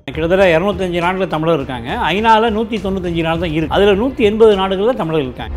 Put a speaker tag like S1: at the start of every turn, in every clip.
S1: கிட்டத்தட்ட இரநூத்தஞ்சு நாடுகளில் தமிழர் இருக்காங்க ஐநாவில் நூற்றி தொண்ணூத்தஞ்சு நாடு தான் இருக்குது அதில் நூற்றி எண்பது நாடுகளில் தமிழர்கள் இருக்காங்க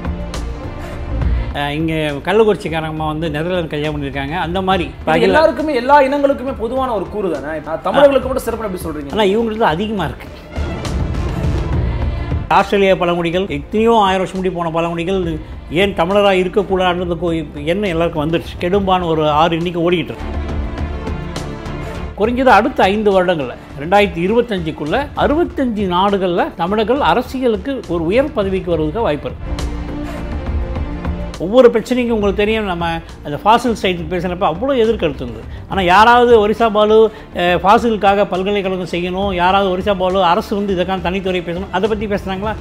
S1: இங்கே கள்ளக்குறிச்சிக்காரங்கம்மா வந்து நெதர்லாந்து கல்யாணம் பண்ணியிருக்காங்க அந்த மாதிரி
S2: இது எல்லாருக்குமே எல்லா இனங்களுக்குமே பொதுவான ஒரு கூறு தானே நான் தமிழர்களுக்கு மட்டும் சிறப்பு எப்படி சொல்றீங்க
S1: ஆனால் இவங்களுக்கு அதிகமாக இருக்குது ஆஸ்திரேலியா பழங்குடிகள் எத்தனையோ ஆயிரம் வருஷம் முடி போன பழங்குடிகள் ஏன் தமிழராக இருக்கக்கூடாதுன்றது கோ- எண்ணம் எல்லாருக்கும் வந்துடுச்சு கெடும்பான்னு ஒரு ஆறு எண்ணிக்கை ஓடிக்கிட்டு இருக்கு குறைஞ்சது அடுத்த ஐந்து வருடங்களில் ரெண்டாயிரத்தி இருபத்தஞ்சுக்குள்ள அறுபத்தஞ்சு நாடுகளில் தமிழர்கள் அரசியலுக்கு ஒரு உயர் பதவிக்கு வருவதற்கு வாய்ப்பு இருக்கு ஒவ்வொரு பிரச்சனைக்கும் உங்களுக்கு தெரியும் நம்ம அந்த ஃபாசில் சைட்டு பேசுகிறப்ப அவ்வளோ எதிர்கருத்து இருந்தது ஆனால் யாராவது ஒரிசா பாலு அஹ், ஃபாசிலுக்காக பல்கலைக்கழகம் செய்யணும் யாராவது ஒரிசா பாலு அரசு வந்து இதுக்கான தனித்துறை பேசணும் அதை பற்றி பேசுனாங்களா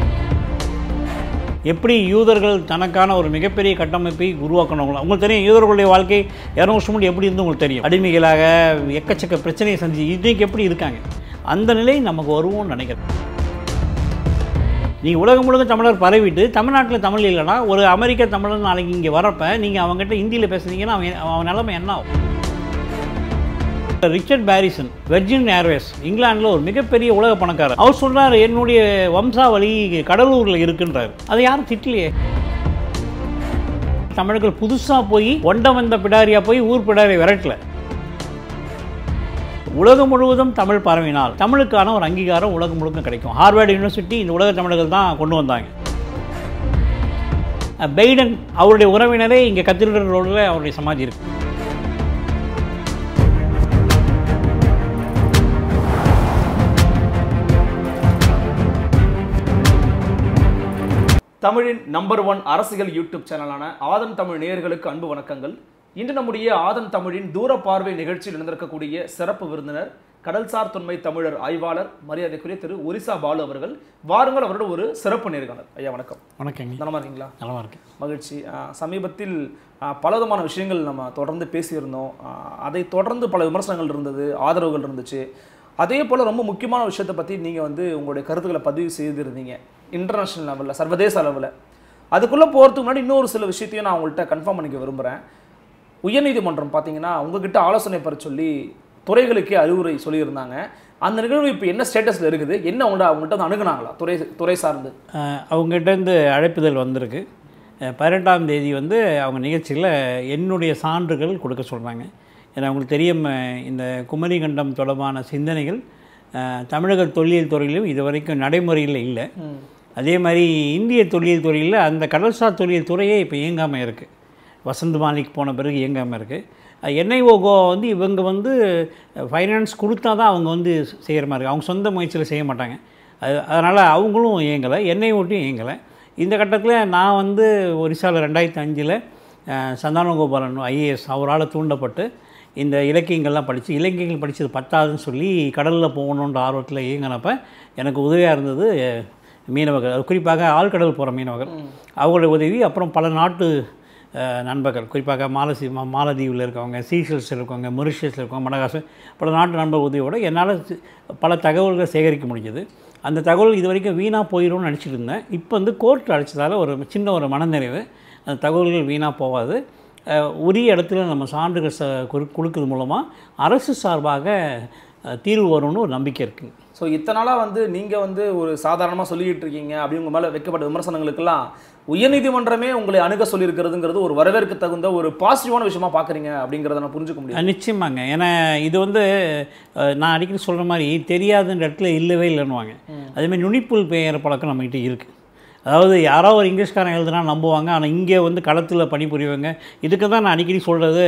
S1: எப்படி யூதர்கள் தனக்கான ஒரு மிகப்பெரிய கட்டமைப்பை உருவாக்கணுங்களோ உங்களுக்கு தெரியும் யூதர்களுடைய வாழ்க்கை இரநூறு வருஷம் முன்னாடி எப்படி இருந்து உங்களுக்கு தெரியும் அடிமைகளாக எக்கச்சக்க பிரச்சனையை சந்திச்சு இன்றைக்கு எப்படி இருக்காங்க அந்த நிலை நமக்கு வருவோம்னு நினைக்கிறேன் நீங்கள் உலகம் முழுக்க தமிழர் பரவிட்டு தமிழ்நாட்டில் தமிழ் இல்லைன்னா ஒரு அமெரிக்க தமிழர் நாளைக்கு இங்கே வரப்ப நீங்கள் அவங்ககிட்ட ஹிந்தியில் பேசுனீங்கன்னா அவன் அவன் நிலைமை என்ன ஆகும் ரிச்சர்ட் பாரிசன் வெர்ஜின் ஏர்வேஸ் இங்கிலாந்தில் ஒரு மிகப்பெரிய உலக பணக்காரர் அவர் சொல்றாரு என்னுடைய வம்சாவளி கடலூரில் இருக்குன்றாரு அதை யாரும் திட்டலையே தமிழர்கள் புதுசாக போய் ஒண்ட வந்த பிடாரியா போய் ஊர் பிடாரியை விரட்டல உலகம் முழுவதும் தமிழ் பரவினால் தமிழுக்கான ஒரு அங்கீகாரம் உலகம் முழுக்க கிடைக்கும் ஹார்வர்டு யூனிவர்சிட்டி இந்த உலக தமிழர்கள் தான் கொண்டு வந்தாங்க பெய்டன் அவருடைய உறவினரே இங்கே கத்தீட்ரல் ரோடில் அவருடைய சமாதி இருக்கு
S2: தமிழின் நம்பர் ஒன் அரசியல் யூடியூப் சேனலான ஆதன் தமிழ் நேயர்களுக்கு அன்பு வணக்கங்கள் இன்று நம்முடைய ஆதன் தமிழின் தூர பார்வை நிகழ்ச்சியில் நடந்திருக்கக்கூடிய சிறப்பு விருந்தினர் கடல்சார் தொன்மை தமிழர் ஆய்வாளர் மரியாதைக்குரிய திரு ஒரிசா பாலு அவர்கள் வாருங்கள் அவரோட ஒரு சிறப்பு நேர்காணல் ஐயா வணக்கம்
S1: வணக்கங்க
S2: நலமா இருக்கீங்களா
S1: நலமா இருக்கு
S2: மகிழ்ச்சி ஆஹ் சமீபத்தில் ஆஹ் பலவிதமான விஷயங்கள் நம்ம தொடர்ந்து பேசியிருந்தோம் ஆஹ் அதை தொடர்ந்து பல விமர்சனங்கள் இருந்தது ஆதரவுகள் இருந்துச்சு அதே போல் ரொம்ப முக்கியமான விஷயத்தை பற்றி நீங்கள் வந்து உங்களுடைய கருத்துக்களை பதிவு செய்திருந்தீங்க இன்டர்நேஷ்னல் லெவலில் சர்வதேச அளவில் அதுக்குள்ளே போகிறதுக்கு முன்னாடி இன்னொரு சில விஷயத்தையும் நான் உங்கள்கிட்ட கன்ஃபார்ம் பண்ணிக்க விரும்புகிறேன் உயர்நீதிமன்றம் பார்த்தீங்கன்னா உங்ககிட்ட ஆலோசனை பெற சொல்லி துறைகளுக்கே அறிவுரை சொல்லியிருந்தாங்க அந்த நிகழ்வு இப்போ என்ன ஸ்டேட்டஸில் இருக்குது என்ன அவங்கள்ட்ட அவங்கள்ட்ட வந்து அணுகுனாங்களா துறை துறை சார்ந்து
S1: அஹ் அவங்ககிட்டேருந்து அழைப்புதல் வந்திருக்கு அஹ் பதினெட்டாம் தேதி வந்து அவங்க நிகழ்ச்சியில் என்னுடைய சான்றுகள் கொடுக்க சொல்கிறாங்க ஏன்னா அவங்களுக்கு தெரியும் அஹ் இந்த குமரிகண்டம் தொடர்பான சிந்தனைகள் அஹ் தமிழக தொல்லியல் துறையிலும் இது வரைக்கும் நடைமுறையில் இல்லை அதே மாதிரி இந்திய தொல்லியல் துறையில் அந்த கடல்சார் தொல்லியல் துறையே இப்போ இயங்காமல் இருக்குது வசந்த் மாலிக் போன பிறகு இயங்காமல் இருக்குது என்ஐஓகோ வந்து இவங்க வந்து ஃபைனான்ஸ் கொடுத்தா தான் அவங்க வந்து செய்கிற மாதிரி இருக்கு. அவங்க சொந்த முயற்சியில் செய்ய மாட்டாங்க அது அதனால் அவங்களும் இயங்கலை என்ஐஓட்டியும் இயங்கலை இந்த கட்டத்தில் நான் வந்து ஒரிசாவில் ரெண்டாயிரத்தி அஞ்சில் சந்தானகோபாலன் ஐஏஎஸ் அவரால் தூண்டப்பட்டு இந்த இலக்கியங்கள்லாம் படித்து இலக்கியங்கள் படித்தது பத்தாதுன்னு சொல்லி கடலில் போகணுன்ற ஆர்வத்தில் இயங்கினப்ப எனக்கு உதவியாக இருந்தது அஹ், மீனவர்கள் அது குறிப்பாக ஆழ்கடல் போகிற மீனவர்கள் அவங்களுடைய உதவி அப்புறம் பல நாட்டு அஹ், நண்பர்கள் குறிப்பாக மாலசி மா- மாலத்தீவில் இருக்கவங்க சீஷல்ஸ் இருக்கவங்க மொரிஷியஸில் இருக்கவங்க மடகாசர் பல நாட்டு நண்பர் உதவியோட என்னால் சி- பல தகவல்களை சேகரிக்க முடிஞ்சது அந்த தகவல் இது வரைக்கும் வீணாக போயிடும்னு நினச்சிட்டு இருந்தேன் இப்போ வந்து கோர்ட் அடிச்சதால ஒரு சின்ன ஒரு மனநிறைவு அந்த தகவல்கள் வீணாக போகாது அஹ், உரிய இடத்துல நம்ம சான்றுகள் ச கொடு- கொடுக்கறது மூலமாக அரசு சார்பாக அஹ், தீர்வு வரும்னு ஒரு நம்பிக்கை இருக்குங்க
S2: ஸோ இத்தனை நாளாக வந்து நீங்கள் வந்து ஒரு சாதாரணமாக சொல்லிக்கிட்டு இருக்கீங்க அப்படி உங்கள் மேலே வைக்கப்பட்ட விமர்சனங்களுக்கெல்லாம் உயர்நீதிமன்றமே உங்களை அணுக சொல்லியிருக்கிறதுங்கிறது ஒரு வரவேற்க தகுந்த ஒரு பாசிட்டிவான விஷயமா பார்க்குறீங்க அப்படிங்கிறத நான் புரிஞ்சுக்க முடியும்
S1: அஹ் நிச்சயமாங்க ஏன்னா இது வந்து அஹ், நான் அடிக்கடி சொல்கிற மாதிரி தெரியாதுன்ற இடத்துல இல்லவே இல்லைன்னுவாங்க அதேமாதிரி நுனிப்புல் பெயர் பழக்கம் நம்மகிட்ட இருக்குது அதாவது யாரோ ஒரு இங்கிலீஷ்காரன் எழுதுனா நம்புவாங்க ஆனால் இங்கே வந்து களத்தில் பணிபுரிவாங்க இதுக்கு தான் நான் அடிக்கடி சொல்கிறது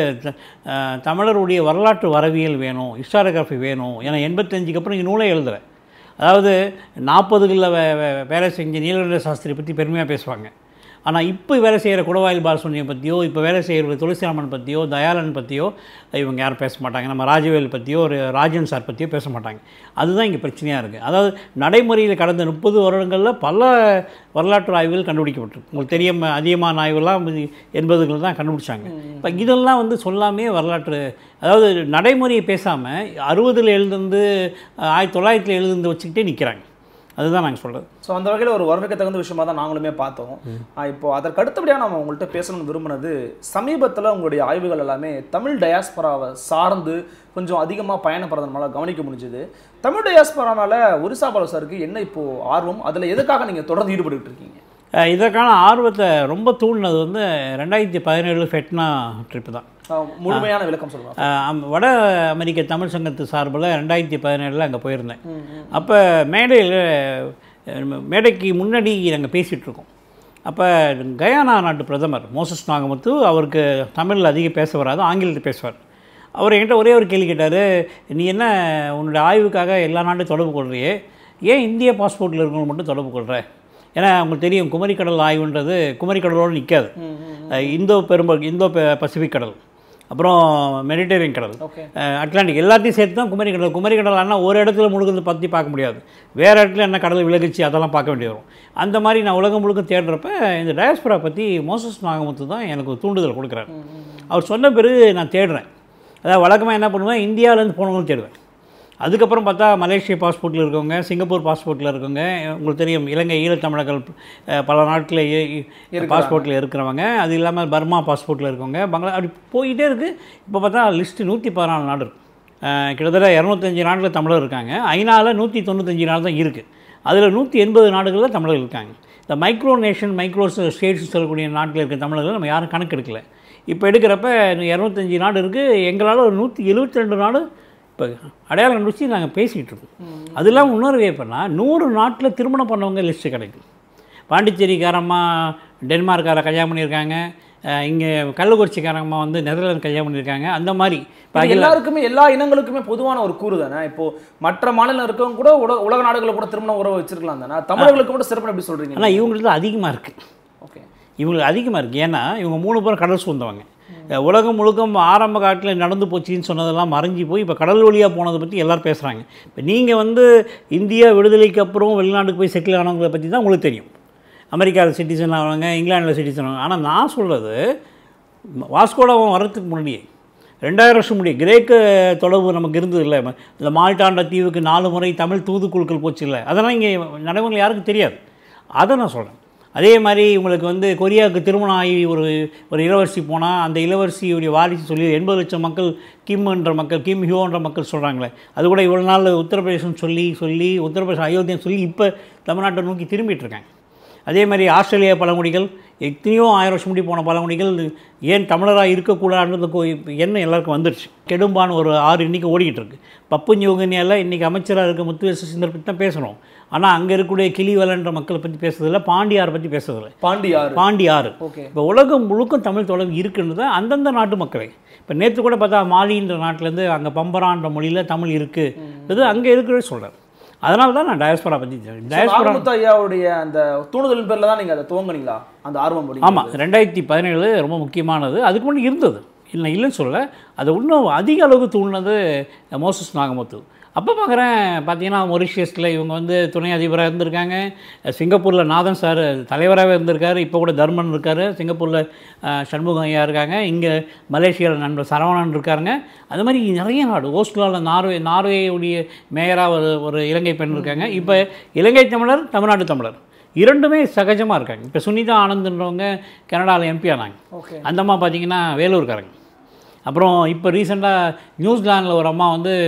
S1: தமிழருடைய வரலாற்று வரவியல் வேணும் ஹிஸ்டாரியோகிராஃபி வேணும் ஏன்னா எண்பத்தஞ்சுக்கு அப்புறம் இங்கே நூலே எழுதுறேன் அதாவது நாற்பதுகளில் வே வே- வேலை செஞ்ச நீலகண்ட சாஸ்திரி பற்றி பெருமையாக பேசுவாங்க ஆனால் இப்போ வேலை செய்கிற குடவாயில் பாலசுனியை பற்றியோ இப்போ வேலை செய்கிற துளசிராமன் பற்றியோ தயாளன் பற்றியோ இவங்க யாரும் பேச மாட்டாங்க நம்ம ராஜவேல் பற்றியோ ஒரு ராஜன் சார் பற்றியோ பேச மாட்டாங்க அதுதான் இங்கே பிரச்சனையாக இருக்குது அதாவது நடைமுறையில் கடந்த முப்பது வருடங்களில் பல வரலாற்று ஆய்வுகள் கண்டுபிடிக்கப்பட்டிருக்கு உங்களுக்கு தெரியும் அதிகமான ஆய்வுலாம் எண்பதுகளில் தான் கண்டுபிடிச்சாங்க இப்போ இதெல்லாம் வந்து சொல்லாமே வரலாற்று அதாவது நடைமுறையை பேசாமல் அறுபதில் எழுதுந்து ஆயிரத்தி தொள்ளாயிரத்தில் எழுதுந்து வச்சுக்கிட்டே நிற்கிறாங்க அதுதான் நாங்கள் சொல்கிறது
S2: ஸோ அந்த வகையில் ஒரு வரவேற்க தகுந்த விஷயமா தான் நாங்களுமே பார்த்தோம் ஆ, இப்போ அதற்கு அடுத்தபடியாக நம்ம உங்கள்கிட்ட பேசணும்னு விரும்பினது சமீபத்தில் உங்களுடைய ஆய்வுகள் எல்லாமே தமிழ் டயாஸ்பராவை சார்ந்து கொஞ்சம் அதிகமாக பயணப்படுறது நம்மளால கவனிக்க முடிஞ்சுது தமிழ் டயாஸ்பரானால ஒரிசா பாலு சாருக்கு என்ன இப்போ ஆர்வம் அதில் எதுக்காக நீங்கள் தொடர்ந்து ஈடுபட்டுட்டு இருக்கீங்க
S1: அஹ் இதற்கான ஆர்வத்தை ரொம்ப தூண்டினது வந்து ரெண்டாயிரத்தி பதினேழு ஃபெட்னா ட்ரிப்பு தான்
S2: ஆ, முழுமையான விளக்கம் சொல்லுங்க
S1: அஹ் அம்- வட அமெரிக்க தமிழ் சங்கத்து சார்பில் ரெண்டாயிரத்தி பதினேழில் அங்கே போயிருந்தேன் அப்போ மேடையில் அஹ், மேடைக்கு முன்னாடி நாங்கள் பேசிகிட்டு இருக்கோம் அப்போ கயானா நாட்டு பிரதமர் மோசஸ் நாகமுத்து அவருக்கு தமிழில் அதிகம் பேச வராது ஆங்கிலத்தில் பேசுவார் அவர் என்கிட்ட ஒரே ஒரு கேள்வி கேட்டார் நீ என்ன உன்னோட ஆய்வுக்காக எல்லா நாட்டையும் தொடர்பு கொள்றியே ஏன் இந்திய பாஸ்போர்ட்டில் இருக்கவங்க மட்டும் தொடர்பு கொள்கிற ஏன்னா உங்களுக்கு தெரியும் குமரிக்கடல் ஆய்வுன்றது குமரிக்கடலோடு நிற்காது அஹ் இந்தோ பெரும்ப இந்தோ ப- பசிபிக் கடல் அப்புறம் மெடிட்டேரியன் கடல்
S2: ஓகே
S1: அஹ் அட்லாண்டிக் எல்லாத்தையும் சேர்த்து தான் குமரி கடல் குமரி கடல் ஆனால் ஒரு இடத்துல முழுக்கிறது பற்றி பார்க்க முடியாது வேறு இடத்துல என்ன கடல் விலகிச்சு அதெல்லாம் பார்க்க வேண்டி வரும் அந்த மாதிரி நான் உலகம் முழுக்க தேடுறப்ப இந்த டயஸ்பரா பற்றி மோசஸ் நாகமுத்து தான் எனக்கு ஒரு தூண்டுதல் கொடுக்குறாரு அவர் சொன்ன பிறகு நான் தேடுறேன் அதாவது வழக்கமாக என்ன பண்ணுவேன் இந்தியாவிலேருந்து போனவங்களும் தேடுவேன் அதுக்கப்புறம் பார்த்தா மலேசிய பாஸ்போர்ட்டில் இருக்கவங்க சிங்கப்பூர் பாஸ்போர்ட்டில் இருக்கவங்க உங்களுக்கு தெரியும் இலங்கை ஈழத்தமிழர்கள் அஹ், பல நாட்டில் பாஸ்போர்ட்டில் இருக்கிறவங்க அது இல்லாமல் பர்மா பாஸ்போர்ட்டில் இருக்கவங்க பங்களா அப்படி போயிட்டே இருக்குது இப்போ பார்த்தா லிஸ்ட்டு நூற்றி பதினாலு நாடு இருக்கு அஹ், கிட்டத்தட்ட இரநூத்தஞ்சு நாட்டில் தமிழர் இருக்காங்க ஐநாவில் நூற்றி தொண்ணூத்தஞ்சு நாடு தான் இருக்குது அதில் நூற்றி எண்பது நாடுகளில் தமிழர்கள் இருக்காங்க இந்த மைக்ரோ நேஷன் மைக்ரோ ஸ்டேட்ஸ் சொல்லக்கூடிய நாட்டில் இருக்க தமிழர்கள் நம்ம யாரும் கணக்கு எடுக்கல இப்போ எடுக்கிறப்ப இரநூத்தஞ்சு நாடு இருக்குது எங்களால் ஒரு நூற்றி எழுபத்தி ரெண்டு நாடு இப்போ அடையாளம் கண்டுபிடிச்சி நாங்கள் பேசிகிட்டு இருக்கோம் அது இல்லாமல் இன்னொரு வேப்பனா நூறு நாட்டில் திருமணம் பண்ணவங்க லிஸ்ட்டு கிடைக்கும் பாண்டிச்சேரிக்காரம்மா டென்மார்க்கார கல்யாணம் பண்ணியிருக்காங்க இங்கே கள்ளக்குறிச்சிக்காரம்மா வந்து நெதர்லாந்து கல்யாணம் பண்ணியிருக்காங்க அந்த மாதிரி இப்போ
S2: இது எல்லாருக்குமே எல்லா இனங்களுக்குமே பொதுவான ஒரு கூறு தானே இப்போ மற்ற மாநிலம் இருக்கவங்க கூட உல- உலக நாடுகளில் கூட திருமண உறவு வச்சிருக்கலாம் தானே தமிழர்களுக்கு கூட சிறப்பு எப்படி சொல்றீங்க
S1: ஆனால் இவங்களுக்கு தான் அதிகமாக இருக்குது
S2: ஓகே
S1: இவங்களுக்கு அதிகமாக இருக்குது ஏன்னா இவங்க மூணு பேரும் கடல் சூழ்ந்தவங்க அஹ் உலகம் முழுக்க ஆரம்ப காலத்தில் நடந்து போச்சுன்னு சொன்னதெல்லாம் மறைஞ்சு போய் இப்போ கடல் வழியாக போனதை பற்றி எல்லாரும் பேசுகிறாங்க இப்போ நீங்கள் வந்து இந்தியா விடுதலைக்கு அப்புறம் வெளிநாட்டுக்கு போய் செட்டில் ஆனவங்களை பற்றி தான் உங்களுக்கு தெரியும் அமெரிக்காவில் சிட்டிசன் ஆனவங்க இங்கிலாந்தில் சிட்டிசன் ஆனவங்க ஆனால் நான் சொல்கிறது வாஸ்கோடாவன் வர்றதுக்கு முன்னாடியே ரெண்டாயிரம் வருஷம் முடியும் கிரேக்க தொடர்பு நமக்கு இருந்தது இல்லை இந்த மால்டாண்ட தீவுக்கு நாலு முறை தமிழ் தூதுக்குழுக்கள் போச்சு இல்லை அதெல்லாம் இங்கே நடைமுறை யாருக்கும் தெரியாது அதை நான் சொல்கிறேன் அதே மாதிரி உங்களுக்கு வந்து கொரியாவுக்கு திருமணம் ஆகி ஒரு ஒரு இளவரசி போனால் அந்த இளவரசியுடைய வாரிசு சொல்லி எண்பது லட்சம் மக்கள் கிம்ன்ற மக்கள் கிம் ஹியோன்ற மக்கள் சொல்கிறாங்களே அது கூட இவ்வளோ நாள் உத்தரப்பிரதேசம் சொல்லி சொல்லி உத்தரப்பிரதேசம் அயோத்தியம் சொல்லி இப்போ தமிழ்நாட்டை நோக்கி திரும்பிட்டு இருக்காங்க அதே மாதிரி ஆஸ்திரேலியா பழங்குடிகள் எத்தனையோ ஆயிரம் வருஷம் முடி போன பழங்குடிகள் ஏன் தமிழராக இருக்கக்கூடாதுன்றது கோ- இப்ப எண்ணம் எல்லாருக்கும் வந்துடுச்சு கெடும்பான்னு ஒரு ஆறு இன்றைக்கி ஓடிக்கிட்டு இருக்கு பப்பு யோகனியால் இன்றைக்கி அமைச்சராக இருக்க முத்துவேச சிந்தர் பற்றி தான் பேசுகிறோம் ஆனால் அங்கே இருக்கக்கூடிய கிளிவலன்ற மக்களை பற்றி பேசுறதில்ல பாண்டியாரை பற்றி பேசுறதில்ல
S2: பாண்டியாறு
S1: பாண்டியாறு
S2: ஓகே
S1: இப்போ உலகம் முழுக்க தமிழ் தொடர்பு இருக்குன்றது அந்தந்த நாட்டு மக்களே இப்போ நேற்று கூட பார்த்தா மாலின்ற நாட்டிலேருந்து அங்கே பம்பரான்ற மொழியில் தமிழ் இருக்குது அங்கே இருக்கிறதே சொல்கிறேன் அதனால தான் நான் டயஸ்பரா பற்றி டயஸ்பரா
S2: நாகமுத்து ஐயாவுடைய அந்த தூண்டுதலின் பேர்ல தான் நீங்க அதை துவங்குனீங்களா அந்த ஆர்வம் படி
S1: ஆமாம் ரெண்டாயிரத்தி பதினேழு ரொம்ப முக்கியமானது அதுக்கு முன்னாடி இருந்தது இல்லை இல்லைன்னு சொல்ல அது இன்னும் அதிக அளவுக்கு தூண்டினது மோசஸ் நாகமுத்து அப்போ பார்க்குறேன் பார்த்தீங்கன்னா மொரிஷியஸில் இவங்க வந்து துணை அதிபராக இருந்திருக்காங்க சிங்கப்பூரில் நாதன் சார் தலைவராகவே இருந்திருக்காரு இப்போ கூட தர்மன் இருக்கார் சிங்கப்பூரில் சண்முகம் ஐயா இருக்காங்க இங்கே மலேசியாவில் நண்பர் சரவணன் இருக்காருங்க அது மாதிரி நிறைய நாடு ஓஸ்ட்லாவில் நார்வே நார்வேயுடைய மேயராக ஒரு ஒரு இலங்கை பெண் இருக்காங்க இப்போ இலங்கை தமிழர் தமிழ்நாட்டு தமிழர் இரண்டுமே சகஜமாக இருக்காங்க இப்போ சுனிதா ஆனந்த்ன்றவங்க கனடாவில் எம்பி ஆனாங்க
S2: ஓகே
S1: அந்த அம்மா பார்த்தீங்கன்னா வேலூர்காரங்க அப்புறம் இப்போ ரீசெண்டாக நியூசிலாந்தில் ஒரு அம்மா வந்து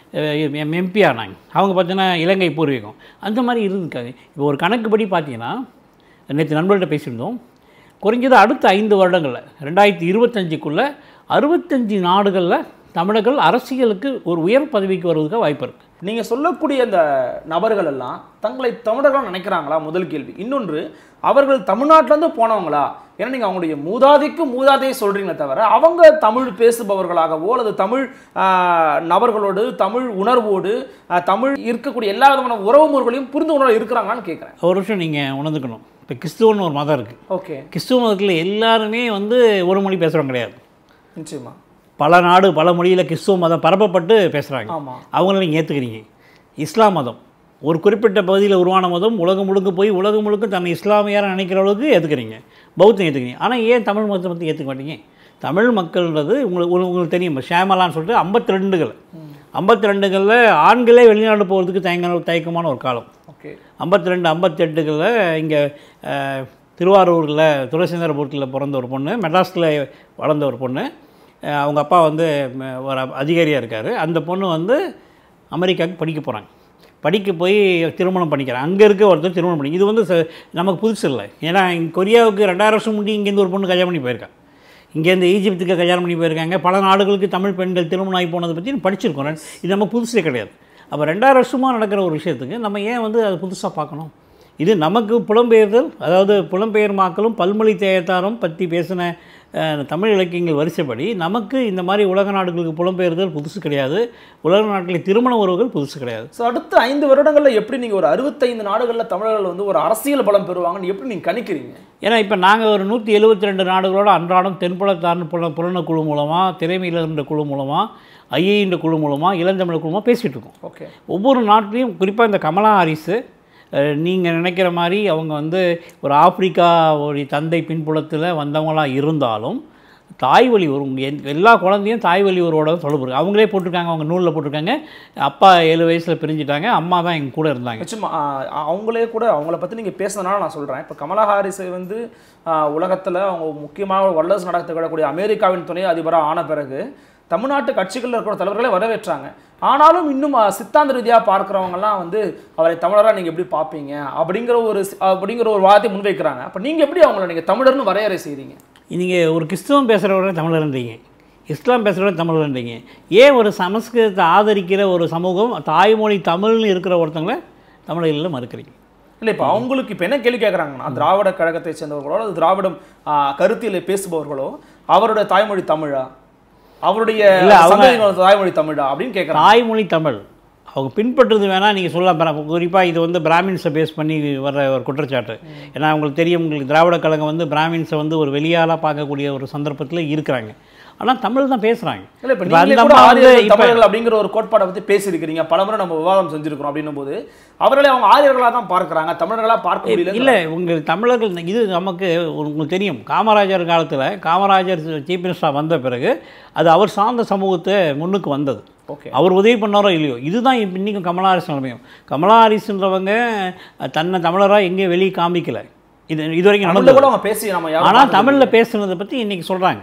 S1: எம்பி ஆனாங்க அவங்க பார்த்தீங்கன்னா இலங்கை பூர்வீகம் அந்த மாதிரி இருந்திருக்காங்க இப்போ ஒரு கணக்குப்படி பார்த்தீங்கன்னா நேற்று நண்பர்கள்ட்ட பேசியிருந்தோம் குறைஞ்சது அடுத்த ஐந்து வருடங்களில் ரெண்டாயிரத்தி இருபத்தஞ்சுக்குள்ளே அறுபத்தஞ்சு நாடுகளில் தமிழர்கள் அரசியலுக்கு ஒரு உயர் பதவிக்கு வருவதற்கு வாய்ப்பு இருக்குது
S2: நீங்க சொல்லக்கூடிய அந்த நபர்கள் எல்லாம் தங்களை தமிழர்களா நினைக்கிறாங்களா முதல் கேள்வி இன்னொன்று அவர்கள் தமிழ்நாட்டுல இருந்து போனவங்களா ஏன்னா நீங்க அவங்களுடைய மூதாதைக்கு மூதாதையை சொல்றீங்களே தவிர அவங்க தமிழ் பேசுபவர்களாகவோ அல்லது தமிழ் ஆஹ், நபர்களோடு தமிழ் உணர்வோடு ஆஹ், தமிழ் இருக்கக்கூடிய எல்லா விதமான உறவு முறைகளையும் புரிந்து உணர்வு இருக்கிறாங்களான்னு கேட்குறேன்
S1: ஒரு விஷயம் நீங்கள் உணர்ந்துக்கணும் இப்போ கிறிஸ்துவன்னு ஒரு மதம் இருக்குது
S2: ஓகே
S1: கிறிஸ்துவ மதத்தில் எல்லாருமே வந்து ஒரு மொழி பேசுகிறவங்க கிடையாது
S2: நிச்சயமா
S1: பல நாடு பல மொழியில் கிறிஸ்துவ மதம் பரப்பப்பட்டு பேசுகிறாங்க
S2: ஆமா
S1: அவங்கள நீங்கள் ஏற்றுக்கிறீங்க இஸ்லாம் மதம் ஒரு குறிப்பிட்ட பகுதியில் உருவான மதம் உலகம் முழுக்க போய் உலகம் முழுக்க தன்னை இஸ்லாமியார நினைக்கிற அளவுக்கு ஏற்றுக்கிறீங்க பௌத்தம் ஏற்றுக்கிறீங்க ஆனால் ஏன் தமிழ் மதத்தை பற்றி ஏற்றுக்க மாட்டீங்க தமிழ் மக்கள்ன்றது உங்களுக்கு உங்களுக்கு உங்களுக்கு தெரியும் ஷியாமலான்னு சொல்லிட்டு ஐம்பத்தி ரெண்டுகள் ஐம்பத்தி ரெண்டுகளில் ஆண்களே வெளிநாடு போகிறதுக்கு தயங்க தயக்கமான ஒரு காலம்
S2: ஓகே
S1: ஐம்பத்தி ரெண்டு ஐம்பத்தெட்டுகளில் இங்கே திருவாரூரில் துளசிந்தரபுரத்தில் பிறந்த ஒரு பொண்ணு மெட்ராஸில் வளர்ந்த ஒரு பொண்ணு அஹ், அவங்க அப்பா வந்து ம- ஒரு அதிகாரியாக இருக்கார் அந்த பொண்ணு வந்து அமெரிக்காவுக்கு படிக்க போகிறாங்க படிக்க போய் திருமணம் பண்ணிக்கிறாங்க அங்கே இருக்க ஒருத்தர் திருமணம் பண்ணி இது வந்து ச- நமக்கு புதுசு இல்லை ஏன்னா இங்க கொரியாவுக்கு ரெண்டாயிரம் வருஷம் முன்னாடி இங்கேருந்து ஒரு பொண்ணு கல்யாணம் பண்ணி போயிருக்கா இங்கேருந்து ஈஜிப்துக்கு கல்யாணம் பண்ணி போயிருக்காங்க பல நாடுகளுக்கு தமிழ் பெண்கள் திருமணம் ஆகி போனதை பற்றி படிச்சிருக்கோம் இது நம்ம புதுசே கிடையாது அப்போ ரெண்டாயிரம் வருஷமாக நடக்கிற ஒரு விஷயத்துக்கு நம்ம ஏன் வந்து அதை புதுசாக பார்க்கணும் இது நமக்கு புலம்பெயர்தல் அதாவது புலம்பெயர் மாக்களும் பல்மொழி தேயத்தாரும் பற்றி பேசின அஹ், தமிழ் இலக்கியங்கள் வரிசைப்படி நமக்கு இந்த மாதிரி உலக நாடுகளுக்கு புலம்பெயர்தல் புதுசு கிடையாது உலக நாட்டில் திருமண உறவுகள் புதுசு கிடையாது
S2: ஸோ அடுத்த ஐந்து வருடங்களில் எப்படி நீங்கள் ஒரு அறுபத்தைந்து நாடுகளில் தமிழர்கள் வந்து ஒரு அரசியல் பலம் பெறுவாங்கன்னு எப்படி நீங்கள் கணிக்கிறீங்க
S1: ஏன்னா இப்போ நாங்கள் ஒரு நூற்றி எழுபத்தி ரெண்டு நாடுகளோட அன்றாடம் தென்புலத்தார்னு புல புலன குழு மூலமாக திரைமையிலன்ற குழு மூலமாக ஐஏன்ற குழு மூலமாக இளந்தமிழ் குழுமாக பேசிகிட்டு இருக்கோம்
S2: ஓகே
S1: ஒவ்வொரு நாட்டிலையும் குறிப்பாக இந்த கமலா ஹாரிஸு நீங்கள் நினைக்கிற மாதிரி அவங்க வந்து ஒரு ஆப்பிரிக்காவுடைய தந்தை பின்புலத்தில் வந்தவங்களாக இருந்தாலும் தாய் வழி ஒரு எல்லா குழந்தையும் தாய் வழி உறவோட தொடர்பு இருக்கு அவங்களே போட்டிருக்காங்க அவங்க நூலில் போட்டிருக்காங்க அப்பா ஏழு வயசில் பிரிஞ்சுட்டாங்க அம்மா தான் எங்க கூட இருந்தாங்க
S2: நிச்சயமா ஆ, அவங்களே கூட அவங்கள பற்றி நீங்கள் பேசுனதுனால நான் சொல்கிறேன் இப்போ கமலா ஹாரிஸை வந்து உலகத்தில் அவங்க முக்கியமாக வல்லரசு நடத்தக்கூடிய அமெரிக்காவின் துணை அதிபராக ஆன பிறகு தமிழ்நாட்டு கட்சிகளில் இருக்கிற தலைவர்களே வரவேற்றாங்க ஆனாலும் இன்னும் ஆ, சித்தாந்த ரீதியாக பார்க்குறவங்கலாம் வந்து அவரை தமிழராக நீங்கள் எப்படி பார்ப்பீங்க அப்படிங்கிற ஒரு சி- அப்படிங்கிற ஒரு வாதத்தை முன்வைக்கிறாங்க அப்போ நீங்கள் எப்படி அவங்கள நீங்கள் தமிழர்னு வரையறை செய்கிறீங்க
S1: நீங்கள் ஒரு கிறிஸ்தவம் பேசுகிறவரை தமிழர்ன்றீங்க இஸ்லாம் பேசுகிறவரை தமிழர்ன்றீங்க ஏன் ஒரு சமஸ்கிருதத்தை ஆதரிக்கிற ஒரு சமூகம் தாய்மொழி தமிழ்னு இருக்கிற ஒருத்தங்களை தமிழர்களில் மறுக்கிறீங்க
S2: இல்லை இப்போ அவங்களுக்கு இப்போ என்ன கேள்வி கேட்குறாங்கன்னா திராவிட கழகத்தை சேர்ந்தவர்களோ அல்லது திராவிடம் ஆ, கருத்தியலை பேசுபவர்களோ அவருடைய தாய்மொழி தமிழா அவருடைய
S1: இல்ல, அவங்க-
S2: சந்ததியினரோட தாய்மொழி தமிழா அப்படின்னு கேட்குறாங்க
S1: தாய்மொழி தமிழ் அவங்க பின்பற்றுறது வேணால் நீங்கள் சொல்லலாம் குறிப்பாக இது வந்து பிராமின்ஸை பேஸ் பண்ணி வர்ற ஒரு குற்றச்சாட்டு ஏன்னா அவங்களுக்கு தெரியும் உங்களுக்கு திராவிட கழகம் வந்து பிராமின்ஸை வந்து ஒரு வெளியாளாக பார்க்கக்கூடிய ஒரு சந்தர்ப்பத்தில் இருக்கிறாங்க ஆனால் தமிழ் தான் பேசுகிறாங்க
S2: இல்ல இப்ப
S1: இப்ப
S2: நீங்களே
S1: அந்த
S2: கூட
S1: அம்மா வந்து
S2: ஆரியர்கள்
S1: இப்ப-
S2: தமிழர்கள் அப்படிங்கிற ஒரு கோட்பாடை பத்தி பேசியிருக்கிறீங்க பலமுறை நம்ம விவாதம் செஞ்சிருக்கிறோம் அப்படின்னும் போது அவர்களே அவங்க ஆரியர்களா தான் பார்க்கறாங்க தமிழர்களா பார்க்க முடியல
S1: இல்லை உங்கள் தமிழர்கள் இது நமக்கு உங்களுக்கு தெரியும் காமராஜர் காலத்தில் காமராஜர் சீஃப் மினிஸ்டராக வந்த பிறகு அது அவர் சார்ந்த சமூகத்தை முன்னுக்கு வந்தது
S2: ஓகே
S1: அவர் உதவி பண்ணாரோ இல்லையோ இதுதான் இப்போ இன்றைக்கும் கமலா ஹாரிஸ் நிலைமையும் கமலா ஹாரிஸ்ன்றவங்க தன்னை தமிழராக எங்கேயும் வெளியே காமிக்கல இது இது வரைக்கும்
S2: தமிழ்ல
S1: நடந்தது
S2: கூட அவங்க பேசி நம்ம யாரும்
S1: ஆனால்
S2: பார்த்தது
S1: தமிழில் பேசுனதை பற்றி இன்றைக்கி சொல்கிறாங்க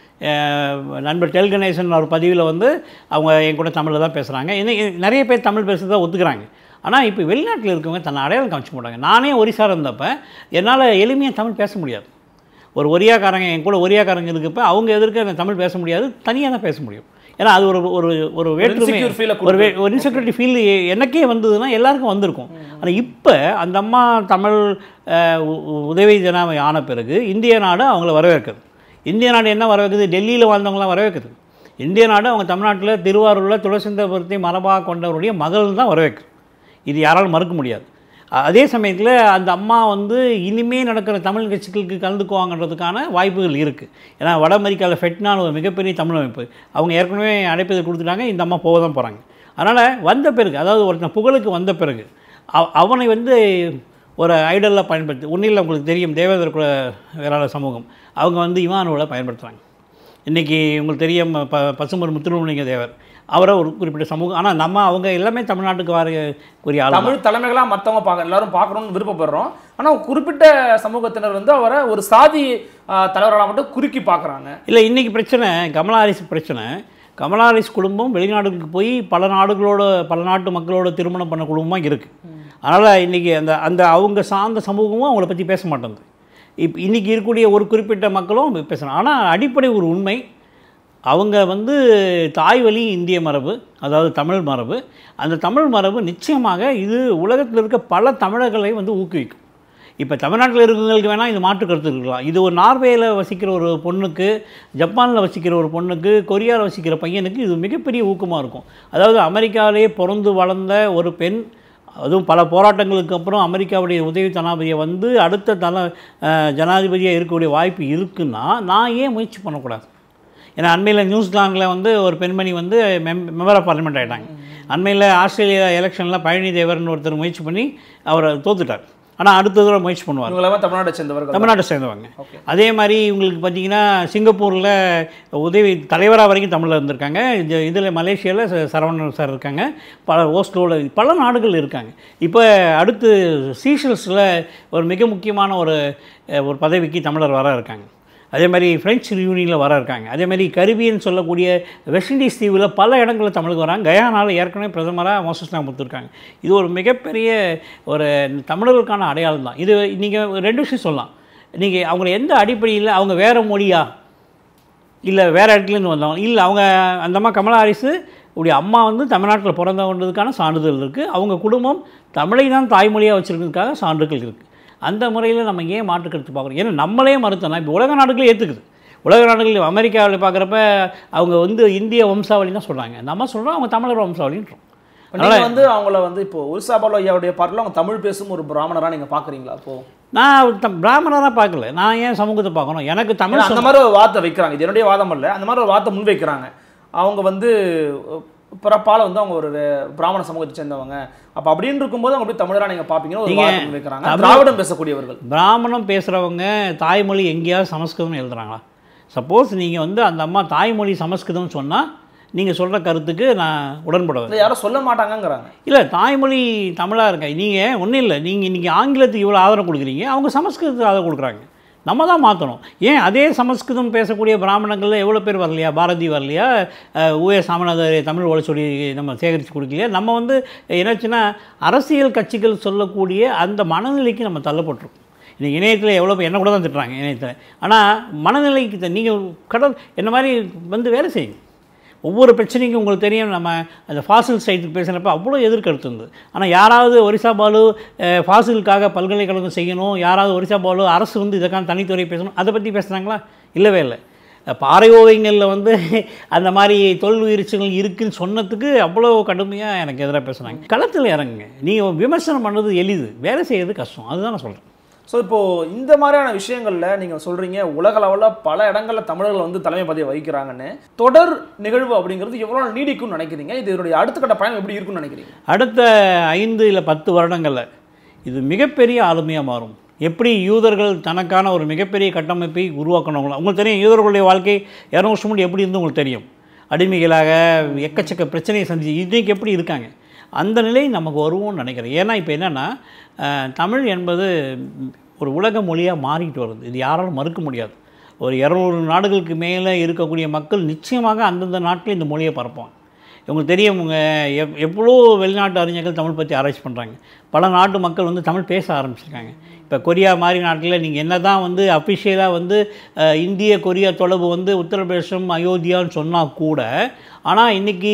S1: நண்பர் டெல் கணேசன் ஒரு பதிவில் வந்து அவங்க என் கூட தமிழில் தான் பேசுகிறாங்க இன்னைக்கு நிறைய பேர் தமிழ் பேசுறதை ஒத்துக்கிறாங்க ஆனால் இப்போ வெளிநாட்டில் இருக்கவங்க தன்னை அடையாளம் காமிச்சு மாட்டாங்க நானே ஒரிசார இருந்தப்ப என்னால் எளிமையாக தமிழ் பேச முடியாது ஒரு ஒரியாக்காரங்க என் கூட ஒரியாக்காரங்க இருக்கப்ப அவங்க எதிர்க்க அந்த தமிழ் பேச முடியாது தனியாக தான் பேச முடியும் ஏன்னா அது ஒரு ஒரு ஒரு வேற்றுமை
S2: insecure feel அ
S1: ஒரு வே- ஒரு இன்செக்யூரிட்டி ஃபீல் எனக்கே வந்ததுன்னா எல்லாருக்கும் வந்திருக்கும் ஆனால் இப்போ அந்த அம்மா தமிழ் அஹ், உ- உ- உதவி ஜனாவை ஆன பிறகு இந்திய நாடு அவங்கள வரவேற்குது இந்திய நாடு என்ன வரவேற்குது டெல்லியில் வாழ்ந்தவங்களாம் வரவேற்குது இந்திய நாடு அவங்க தமிழ்நாட்டில் திருவாரூரில் துளசிந்தபுரத்தை மரபாக கொண்டவருடைய மகள் தான் வரவேற்குது இது யாராலும் மறுக்க முடியாது அ- அதே சமயத்தில் அந்த அம்மா வந்து இனிமே நடக்கிற தமிழ் கட்சிகளுக்கு கலந்துக்குவாங்கன்றதுக்கான வாய்ப்புகள் இருக்குது ஏன்னா வட அமெரிக்காவில் ஃபெட்னான்னு ஒரு மிகப்பெரிய தமிழ் அமைப்பு அவங்க ஏற்கனவே அழைப்பதை கொடுத்துட்டாங்க இந்த அம்மா போக தான் போகிறாங்க அதனால் வந்த பிறகு அதாவது ஒருத்தன் புகழுக்கு வந்த பிறகு அவ- அவனை வந்து ஒரு ஐடலாக பயன்படுத்தி ஒன்றில் உங்களுக்கு தெரியும் தேவேந்திர குல வேளாளர் சமூகம் அவங்க வந்து இமானுவலை பயன்படுத்துகிறாங்க இன்றைக்கி உங்களுக்கு தெரியும் ப பசும்பொன் முத்துருமலிங்க தேவர் அவரை ஒரு குறிப்பிட்ட சமூகம் ஆனால் நம்ம அவங்க எல்லாமே தமிழ்நாட்டுக்கு வரக்கூடிய ஆள்
S2: தமிழ் தலைமைகளா மத்தவங்க பார்க்க எல்லாரும் பார்க்கணும்னு விருப்பப்படுறோம் ஆனா குறிப்பிட்ட சமூகத்தினர் வந்து அவரை ஒரு சாதி தலைவர்களாக மட்டும் குறுக்கி பார்க்கறாங்க
S1: இல்லை இன்றைக்கி பிரச்சனை கமலா ஹாரிஸ் பிரச்சனை கமலா ஹாரிஸ் குடும்பம் வெளிநாடுகளுக்கு போய் பல நாடுகளோட பல நாட்டு மக்களோட திருமணம் பண்ண குடும்பமாக இருக்குது அதனால் இன்றைக்கி அந்த அந்த அவங்க சார்ந்த சமூகமும் அவங்கள பற்றி பேச மாட்டேங்குது இப்போ இன்றைக்கி இருக்கக்கூடிய ஒரு குறிப்பிட்ட மக்களும் பேசணும் ஆனால் அடிப்படை ஒரு உண்மை அவங்க வந்து தாய் வழி இந்திய மரபு அதாவது தமிழ் மரபு அந்த தமிழ் மரபு நிச்சயமாக இது உலகத்தில் இருக்க பல தமிழர்களை வந்து ஊக்குவிக்கும் இப்போ தமிழ்நாட்டில் இருக்கவங்களுக்கு வேணால் இது மாற்று கருத்து இருக்கலாம் இது ஒரு நார்வேயில் வசிக்கிற ஒரு பொண்ணுக்கு ஜப்பானில் வசிக்கிற ஒரு பொண்ணுக்கு கொரியாவில் வசிக்கிற பையனுக்கு இது மிகப்பெரிய ஊக்கமாக இருக்கும் அதாவது அமெரிக்காவிலேயே பிறந்து வளர்ந்த ஒரு பெண் அதுவும் பல போராட்டங்களுக்கு அப்புறம் அமெரிக்காவுடைய உதவி ஜனாதிபதியை வந்து அடுத்த தல அஹ், ஜனாதிபதியாக இருக்கக்கூடிய வாய்ப்பு இருக்குன்னா நான் ஏன் முயற்சி பண்ணக்கூடாது ஏன்னா அண்மையில் நியூசிலாந்தில் வந்து ஒரு பெண்மணி வந்து மெம் மெம்பர் ஆஃப் பார்லிமெண்ட் ஆகிட்டாங்க அண்மையில் ஆஸ்திரேலியா எலெக்ஷனில் பழனி தேவர்னு ஒருத்தர் முயற்சி பண்ணி அவரை தோத்துட்டார் ஆனால் அடுத்த தடவை முயற்சி பண்ணுவார்
S2: இவங்க எல்லாமே தமிழ்நாட்டை சேர்ந்தவர்கள்
S1: தமிழ்நாட்டை சேர்ந்தவங்க
S2: ஓகே
S1: அதே மாதிரி இவங்களுக்கு பார்த்தீங்கன்னா சிங்கப்பூரில் உதவி தலைவராக வரைக்கும் தமிழில் இருந்திருக்காங்க இது இதில் மலேசியாவில் சரவணன் சார் இருக்காங்க பல ஓஸ்லோவில் பல நாடுகள் இருக்காங்க இப்போ அடுத்து சீஷல்ஸில் ஒரு மிக முக்கியமான ஒரு அஹ், ஒரு பதவிக்கு தமிழர் வர இருக்காங்க அதே மாதிரி ஃப்ரெஞ்ச் யூனியனில் வர இருக்காங்க அதே மாதிரி கரிபியன் சொல்லக்கூடிய வெஸ்ட் இண்டீஸ் தீவில் பல இடங்களில் தமிழுக்கு வராங்க கயானாவில் ஏற்கனவே பிரதமராக மோசஸ்லாம் கொடுத்துருக்காங்க இது ஒரு மிகப்பெரிய ஒரு தமிழர்களுக்கான அடையாளம் தான் இது நீங்கள் ரெண்டு விஷயம் சொல்லலாம் நீங்கள் அவங்கள எந்த அடிப்படையில் அவங்க வேறு மொழியா இல்லை வேறு இடத்துலேருந்து வந்தவங்க இல்லை அவங்க அந்த அம்மா கமலா ஹாரிஸு உடைய அம்மா வந்து தமிழ்நாட்டில் பிறந்தவன்றதுக்கான சான்றிதழ் இருக்குது அவங்க குடும்பம் தமிழை தான் தாய்மொழியாக வச்சுருக்கிறதுக்காக சான்றுகள் இருக்குது அந்த முறையில் நம்ம ஏன் மாற்றுக்கருத்து பார்க்குறோம் ஏன்னா நம்மளே மறுத்தோம்னா இப்போ உலக நாடுகளே ஏற்றுக்குது உலக நாடுகள் அமெரிக்காவில் பார்க்குறப்ப அவங்க வந்து இந்திய வம்சாவளி தான் சொல்கிறாங்க நம்ம சொல்கிறோம் அவங்க தமிழர் வம்சாவளின்றோம்
S2: நீங்க வந்து அவங்கள வந்து இப்போ ஒரிசா பாலு ஐயாவுடைய பாட்டில் அவங்க தமிழ் பேசும் ஒரு பிராமணரா நீங்க பாக்குறீங்களா அப்போ
S1: நான் த- பிராமணராக பார்க்கல நான் ஏன் சமூகத்தை பார்க்கணும் எனக்கு தமிழ்
S2: ஏன்னா அந்த மாதிரி ஒரு வார்த்தை வைக்கிறாங்க இது என்னுடைய வாதம் அல்ல அந்த மாதிரி ஒரு வார்த்தை முன் வைக்கிறாங்க அவங்க வந்து அஹ், பிறப்பால வந்து அவங்க ஒரு பிராமண சமூகத்தை சேர்ந்தவங்க அப்ப அப்படின்னு இருக்கும்போது அவங்க எப்படி தமிழரா நீங்க பாப்பீங்கன்னு ஒரு
S1: நீங்க
S2: வார்த்தை முன் வைக்கிறாங்க
S1: தமிழ்
S2: திராவிடம் பேசக்கூடியவர்கள்
S1: பிராமணம் பேசுகிறவங்க தாய்மொழி எங்கேயாவது சமஸ்கிருதம் எழுதுறாங்களா சப்போஸ் நீங்கள் வந்து அந்த அம்மா தாய்மொழி சமஸ்கிருதம்னு சொன்னால் நீங்கள் சொல்கிற கருத்துக்கு நான் உடன்படுவேன்
S2: இதை யாரும் சொல்ல மாட்டாங்கங்கிறாங்க
S1: இல்லை தாய்மொழி தமிழாக இருக்க நீங்கள் ஒன்றும் இல்லை நீங்கள் இன்றைக்கி ஆங்கிலத்துக்கு இவ்வளோ ஆதரவு கொடுக்குறீங்க அவங்க சமஸ்கிருதத்துக்கு ஆதரவு கொடுக்குறாங்க நம்ம தான் மாற்றணும் ஏன் அதே சமஸ்கிருதம் பேசக்கூடிய பிராமணங்களில் எவ்வளோ பேர் வரலையா பாரதி வரலையா ஊஏ சாமிநாதர் தமிழ் வள சொல்லி நம்ம சேகரித்து கொடுக்கலையா நம்ம வந்து என்னாச்சுன்னா அரசியல் கட்சிகள் சொல்லக்கூடிய அந்த மனநிலைக்கு நம்ம தள்ளப்பட்டிருக்கோம் இன்னைக்கு இணையத்தில் எவ்வளோ பேர் என்ன கூட தான் திட்டுறாங்க இணையத்தில் ஆனால் மனநிலைக்கு நீங்கள் கடல் என்ன மாதிரி வந்து வேலை செய்யுங்க ஒவ்வொரு பிரச்சனைக்கும் உங்களுக்கு தெரியும் நம்ம அந்த ஃபாசில் சைட்டுக்கு பேசுகிறப்ப அவ்வளோ எதிர்கருத்து இருந்தது ஆனால் யாராவது ஒரிசா பாலு அஹ், ஃபாசிலுக்காக பல்கலைக்கழகம் செய்யணும் யாராவது ஒரிசா பாலு அரசு வந்து இதற்கான தனித்துறை பேசணும் அதை பற்றி பேசுனாங்களா இல்லவே இல்லை பாறை ஓவியங்களில் வந்து அந்த மாதிரி தொல் உயிர்ச்சிகள் இருக்குன்னு சொன்னதுக்கு அவ்வளோ கடுமையாக எனக்கு எதிராக பேசுனாங்க களத்தில் இறங்குங்க நீங்கள் விமர்சனம் பண்ணுறது எளிது வேலை செய்யறது கஷ்டம் அதுதான் நான் சொல்கிறேன்
S2: ஸோ இப்போ இந்த மாதிரியான விஷயங்கள்ல நீங்க சொல்றீங்க உலக லெவலில் பல இடங்கள்ல தமிழர்கள் வந்து தலைமை பதவி வகிக்கிறாங்கன்னு தொடர் நிகழ்வு அப்படிங்கிறது எவ்வளவு நினைக்கும்னு நினைக்கிறீங்க இது இதனுடைய அடுத்த கட்ட பயணம் எப்படி இருக்கும்னு நினைக்கிறீங்க
S1: அடுத்த ஐந்து இல்லை பத்து வருடங்களில் இது மிகப்பெரிய ஆளுமையாக மாறும் எப்படி யூதர்கள் தனக்கான ஒரு மிகப்பெரிய கட்டமைப்பை உருவாக்கணுங்களோ உங்களுக்கு தெரியும் யூதர்களுடைய வாழ்க்கை இரநூறு வருஷம் முன்னாடி எப்படி இருந்து உங்களுக்கு தெரியும் அடிமைகளாக எக்கச்சக்க பிரச்சனையை சந்திச்சு இன்றைக்கு எப்படி இருக்காங்க அந்த நிலை நமக்கு வருவோம்னு நினைக்கிறேன் ஏன்னா இப்போ என்னென்னா தமிழ் என்பது ஒரு உலக மொழியாக மாறிட்டு வருது இது யாராலும் மறுக்க முடியாது ஒரு இரநூறு நாடுகளுக்கு மேலே இருக்கக்கூடிய மக்கள் நிச்சயமாக அந்தந்த நாட்டில் இந்த மொழியை பரப்புவாங்க உங்களுக்கு தெரியும் உங்க எவ் எவ்வளோ வெளிநாட்டு அறிஞர்கள் தமிழ் பற்றி ஆராய்ச்சி பண்ணுறாங்க பல நாட்டு மக்கள் வந்து தமிழ் பேச ஆரம்பிச்சிருக்காங்க இப்போ கொரியா மாதிரி நாட்டில் நீங்கள் என்ன தான் வந்து அஃபிஷியலாக வந்து அஹ், இந்திய கொரியா தொடர்பு வந்து உத்தரப்பிரதேசம் அயோத்தியான்னு சொன்னால் கூட ஆனால் இன்றைக்கி